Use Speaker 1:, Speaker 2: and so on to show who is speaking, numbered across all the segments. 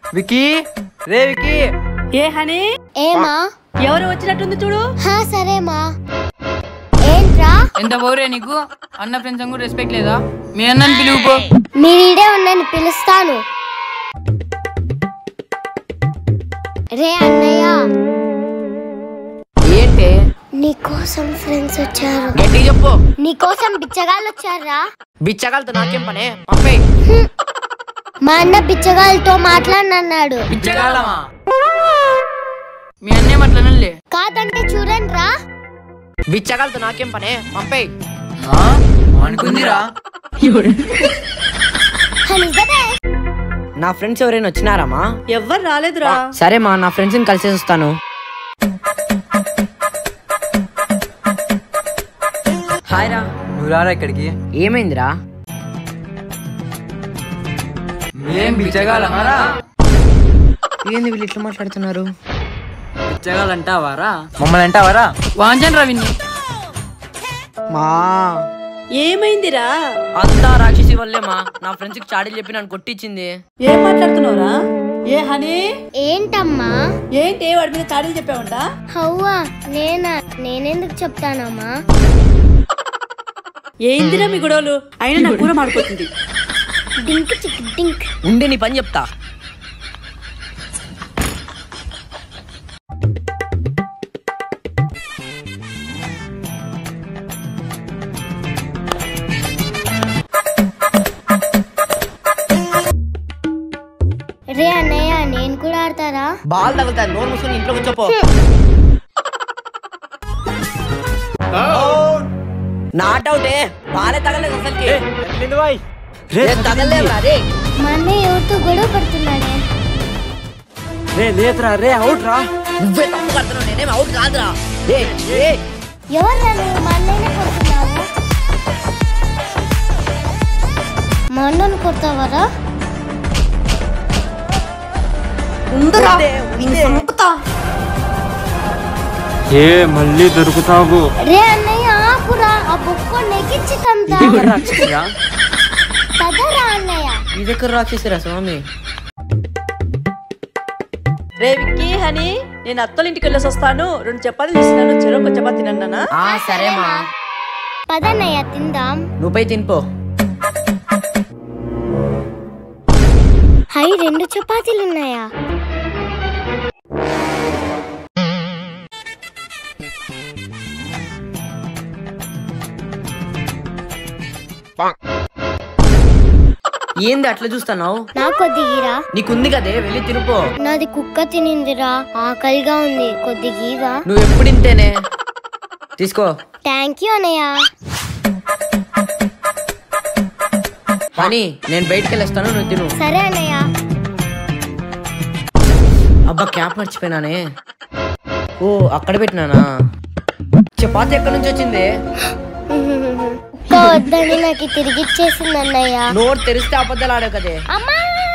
Speaker 1: Wiki రే వికీ
Speaker 2: ఏ honey
Speaker 3: ఏమా
Speaker 2: ఎవరు వచ్చినట్టుంది చూడు
Speaker 3: హా సరేమా ఏంట్రా
Speaker 4: ఎంత పౌరే నీకు అన్న ఫ్రెండ్స్ కూడా రెస్పెక్ట్ లేదా మీ అన్నని పిలువుకో
Speaker 3: మీరీడే ఉన్నని పిలుస్తాను రే అన్నయ్య
Speaker 1: ఏంటి
Speaker 3: నీకోసం ఫ్రెండ్స్ వచ్చారు
Speaker 1: గట్టి చెప్పు
Speaker 3: నీకోసం బిచ్చగాళ్ళు వచ్చారా
Speaker 1: బిచ్చగాలతో నాకేం పనే పంపే
Speaker 3: మా అన్న బిచ్చగాళ్ళతో మాట్లాడనన్నాడు
Speaker 4: పిచ్చగాలమా మీ అన్నేం అట్లా నల్లే
Speaker 3: కాదంటే చూడండి రా
Speaker 1: బిచ్చగాలతో నాకేం పనే పంపే
Speaker 4: అనుకుందిరా
Speaker 3: నిజమే
Speaker 1: నా ఫ్రెండ్స్ ఎవరైనా వచ్చినారమ్మా
Speaker 2: ఎవ్వరు రాలేదురా
Speaker 1: సరే మా నా ఫ్రెండ్స్ ని కలిసేసి వస్తాను హాయ్ రా
Speaker 5: నువ్వు రారా ఇక్కడికి
Speaker 1: ఏమైందిరా
Speaker 5: ఏం బిచ్చగాలమారా
Speaker 1: ఏంది వీళ్ళు ఇట్లా మాట్లాడుతున్నారు
Speaker 4: పిచ్చగాలంటావారా
Speaker 5: మమ్మల్ని అంటావారా
Speaker 4: వాంచన్ రా విన్ని
Speaker 1: మా
Speaker 2: ఏమైందిరా
Speaker 1: అంతా రాక్షసి వల్లే మా నా ఫ్రెండ్స్ కి చాడీలు చెప్పి నన్ను కొట్టించింది
Speaker 2: ఏం మాట్లాడుతున్నావురా ఏ హనీ
Speaker 3: ఏంటమ్మా
Speaker 2: ఏంటి వాడి మీద చాడీలు చెప్పావంట
Speaker 3: హవ్వా నేనా నేనెందుకు చెప్తానమ్మా
Speaker 2: ఏందిరా మీ గొడవలు అయినా నా కూర మాడిపోతుంది
Speaker 3: డింక్ చిక్ డింక్
Speaker 1: ఉండే నీ పని చెప్తా
Speaker 3: రే అన్నయ్య నేను కూడా ఆడతారా
Speaker 1: బాల్ తగులుతాయి నోరు మూసుకొని ఇంట్లో కూర్చోపో నాట్ అవుటే బాలే తగలేదు అసలుకి
Speaker 5: రే
Speaker 1: ఏ, తగలేదురా రే
Speaker 3: మా అన్నయ్య ఎవరితో గొడవ పడుతున్నాడే
Speaker 5: రే లేదురా రే అవుట్ రా
Speaker 1: నువ్వే తప్పు కడుతున్నావు నేనేం అవుట్ కాదురా ఏ ఏ
Speaker 3: ఎవరు నువ్వు మా అన్నయ్యనే కొడుతున్నావు మా అన్నను కొడతావరా
Speaker 2: ఉందరా నిన్ను చంపుతా.
Speaker 5: ఏ మళ్ళీ దొరుకుతావు
Speaker 3: రే అన్నయ్య ఆపురా ఆ బొక్క నెగిచ్చి తంతా పదరా అన్నయ్య
Speaker 1: ఇది ఎక్కడ రాక్షసిరా స్వామి
Speaker 2: రే విక్కీ హనీ నేను అత్తల ఇంటికి వెళ్ళేసి వస్తాను రెండు చపాతీలు ఇస్తున్నాను చెరొక చపాతీ తినన్నా
Speaker 1: ఆ సరేమా
Speaker 3: పదన్నయ్య తిందాం
Speaker 1: నువ్వు పోయి తినిపో
Speaker 3: హై రెండు చపాతీలు ఉన్నాయా
Speaker 1: ఏంది అట్లా చూస్తున్నావు
Speaker 3: నాకు కొద్దిగీరా
Speaker 1: నీకుంది కదే వెళ్ళి తినిపో
Speaker 3: నాది కుక్క తినిందిరా ఆకలిగా ఉంది కొద్దిగీరా
Speaker 1: నువ్వు ఎప్పుడు ఇంతేనే తీసుకో
Speaker 3: థ్యాంక్ యూ అన్నయ్య
Speaker 1: కానీ నేను బయటికి వెళ్ళొస్తాను నువ్వు తిను
Speaker 3: సరే అన్నయ్య
Speaker 1: అబ్బా క్యాప్ మర్చిపోయినానే ఓ అక్కడ పెట్టినానా చపాతి ఎక్కడి నుంచి వచ్చింది
Speaker 3: కుక్క వద్దని నాకు తిరిగి ఇచ్చేసింది అన్నయ్య
Speaker 1: నోరు తెరిస్తే అబద్ధాలు ఆడే కదే
Speaker 3: అమ్మా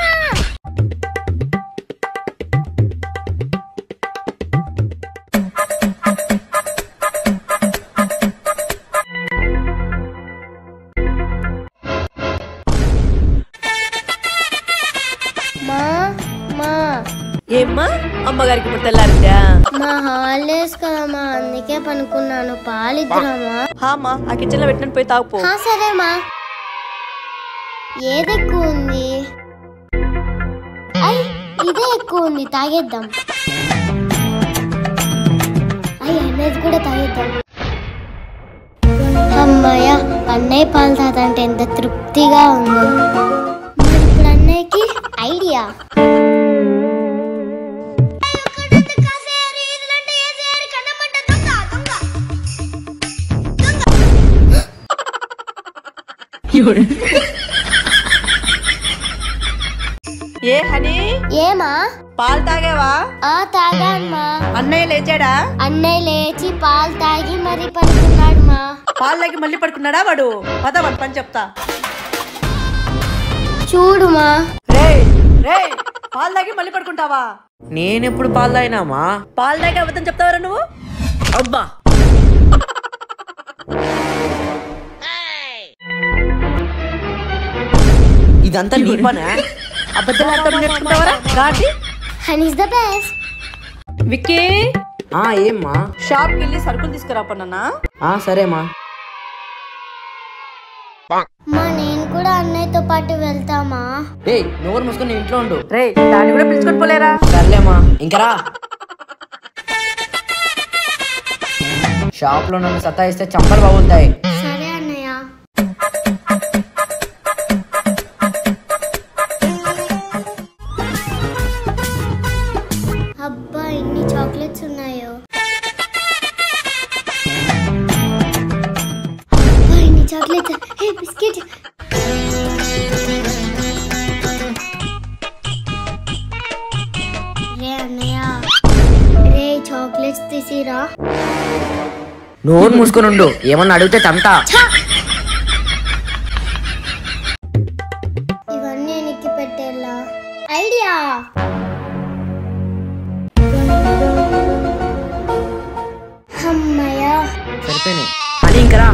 Speaker 3: మా మా
Speaker 2: ఏమ్మా అమ్మగారికి ఇప్పుడు తెల్లారిందా
Speaker 3: మా హాలిడేస్ కదమ్మా అందుకే పనుకున్నాను పాలిద్దురామా
Speaker 2: హామా ఆ కిచెన్ లో పెట్టినట్టు పోయి తాగుపో
Speaker 3: హా సరేమా ఏది ఎక్కువ ఉంది అయ్ ఇదే ఎక్కువ ఉంది తాగేద్దాం అయ్యి అన్నది కూడా తాగేద్దాం అమ్మయ్య అన్నయ్య పాలు తాతంటే ఎంత తృప్తిగా ఉందో మరి ఇప్పుడు అన్నయ్యకి ఐడియా
Speaker 2: ఏ హనీ
Speaker 3: ఏమా
Speaker 2: పాలు తాగావా
Speaker 3: ఆ తాగామ్మా
Speaker 2: అన్నయ్య లేచాడా
Speaker 3: అన్నయ్య లేచి పాలు తాగి మరి పడుకున్నాడు మా
Speaker 2: పాలు తాగి మళ్ళీ పడుకున్నాడా వాడు పద వాడి పని చెప్తా
Speaker 3: చూడుమా
Speaker 2: రే రే పాలు తాగి మళ్ళీ పడుకుంటావా
Speaker 1: నేనెప్పుడు పాలు తాగినామా
Speaker 2: పాలు తాగి అబద్ధం చెప్తావరా నువ్వు
Speaker 1: అబ్బా ఇదంతా నీ పనా
Speaker 2: అబద్ధాలు ఆడటం నేర్చుకుంటావరా గాడి
Speaker 3: హనీస్ ద బెస్ట్
Speaker 2: విక్కీ
Speaker 1: ఆ ఏమ్మా
Speaker 2: షాప్కి వెళ్ళి సరుకులు తీసుకురాపన్నా
Speaker 1: ఆ సరేమ్మా
Speaker 3: మా నేను కూడా అన్నయ్యతో పాటు వెళ్తామా
Speaker 1: ఏయ్ నువ్వు కూడా మూసుకొని నీ ఇంట్లో ఉండు
Speaker 2: రే దాన్ని కూడా పిలుచుకొని పోలేరా
Speaker 1: సర్లేమ్మా ఇంకరా షాప్ లో నన్ను సతాయిస్తే చంపలు బాగుంటాయి
Speaker 3: సరే అన్నయ్య అబ్బా ఎన్ని చాక్లెట్స్ ఉన్నాయో అబ్బా ఎన్ని చాక్లెట్స్ హే బిస్కెట్ రే అన్నయ్య రే చాక్లెట్స్ తీసిరా
Speaker 1: నువ్వు మూసుకొని ఉండు ఏమన్నా అడిగితే తంతా
Speaker 3: ఇవన్నీ ఎనికి పెట్టేలా ఐడియా అమ్మయ్యా
Speaker 1: సరిపోయినాయి అని ఇంకరా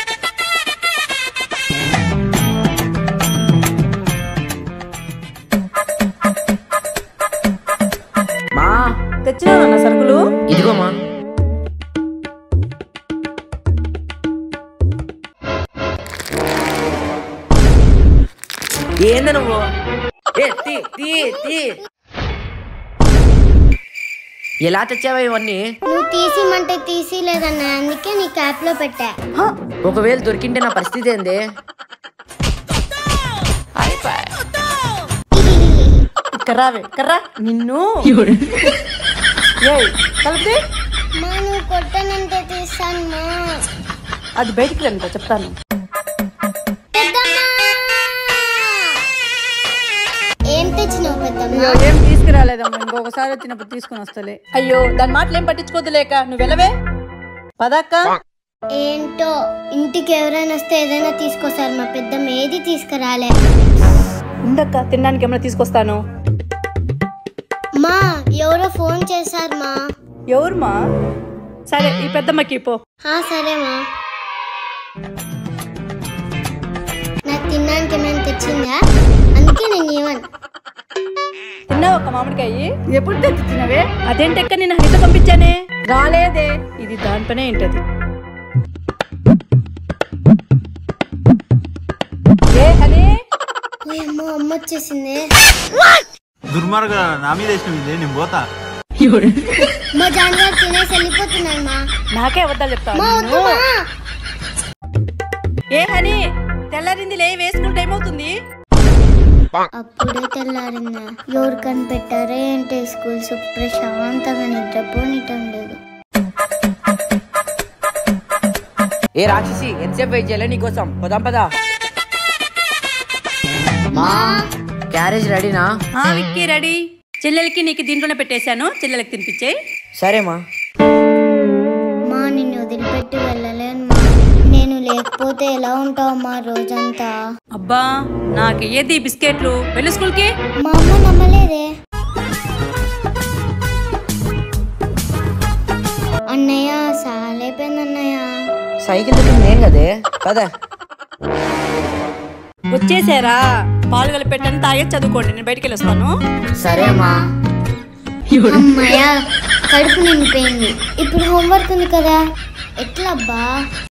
Speaker 1: మా
Speaker 2: తెచ్చినా సరుకులు
Speaker 1: ఇదిగోమా ఏంది నువ్వు ఏ తీ తీ తీ ఎలా తెచ్చావా ఇవన్నీ
Speaker 3: నువ్వు తీసిమంటే తీసి లేదన్నా అందుకే నీ క్యాప్ లో పెట్టా
Speaker 1: ఒకవేళ దొరికింటే నా పరిస్థితి ఏంది
Speaker 2: ఇక్కడ రావే ఇక్కడ రా. నిన్ను ఏయ్ కలిపి
Speaker 3: మా నువ్వు కొట్టనంటే తీస్తాను మా
Speaker 2: అది బయటికి రండి చెప్తాను
Speaker 3: పెద్దమ్మా ఏం తెచ్చినావు పెద్దమ్మ
Speaker 2: అయ్యో ఏం తీసుకురాలేదమ్మా ఇంకొకసారి వచ్చినప్పుడు తీసుకుని వస్తలే అయ్యో దాని మాటలు ఏం పట్టించుకోదులేక నువ్వు వెళ్ళవే పదక్క
Speaker 3: ఏంటో ఇంటికి ఎవరైనా వస్తే ఏదైనా తీసుకొస్తారు మా పెద్దమ్మ ఏది తీసుకురాలే
Speaker 2: ఉండక్క తినడానికి ఏమైనా తీసుకొస్తాను
Speaker 3: మా ఎవరో ఫోన్ చేశారు మా
Speaker 2: ఎవరుమా సరే ఈ పెద్దమ్మకి పో
Speaker 3: ఆ, సరే మా నాకు తినడానికి ఏమైనా తెచ్చిందా అందుకే నేను ఇవ్వను
Speaker 2: తిన్నావు ఒక మామిడికాయ ఎప్పుడు తెచ్చినవే అదేంటక్క నేను హరిత పంపించానే రాలేదే ఇది దానిపైనే ఏంటది ఏ హనీ
Speaker 3: ఓయమ్మో అమ్మ వచ్చేసింది
Speaker 5: దుర్మార్గ నా మీద వేసినవి నేను పోతా
Speaker 3: మా జాన్గారు తినేసి వెళ్ళిపోతున్నాను మా
Speaker 2: నాకే అబద్ధాలు చెప్తాను
Speaker 3: మా వద్దు మా
Speaker 2: ఏ హనీ తెల్లారింది లే వేసుకుని టైం అవుతుంది
Speaker 3: అప్పుడే తెల్లారిందా ఎవరు కనిపెట్టారో ఏంటి స్కూల్స్ ప్రశాంతంగా నిద్రపోనిటం లేదు
Speaker 1: ఏ రాక్షసి ఎంతసేపు వెయిట్ చేయలే నీకోసం పోదాం పదా మా క్యారేజ్ రెడీనా
Speaker 2: ఆ విక్కీ రెడీ చెల్లెలకి నీకు దీంట్లోనే పెట్టేశాను చెల్లెలకి తినిపించేయి
Speaker 1: సరేమా
Speaker 3: మా నిన్ను వదిలిపెట్టి వెళ్ళలేను మా నేను లేకపోతే ఎలా ఉంటావు మా రోజంతా
Speaker 2: అబ్బా నాకు ఏది బిస్కెట్లు వెళ్ళి స్కూల్కి
Speaker 3: మా అమ్మ నమ్మలేదే అన్నయ్య సాలైపోయింది అన్నయ్య
Speaker 1: సైకిల్ దొరికింది నేను కదే పదా
Speaker 2: వచ్చేసారా పాలు కలిపి పెట్టని తాగే చదువుకోండి నేను బయటికి వెళ్ళి వస్తాను
Speaker 1: సరే అమ్మా
Speaker 3: అమ్మయ్య కడుపు నిండిపోయింది ఇప్పుడు హోంవర్క్ ఉంది కదా ఎట్లా అబ్బా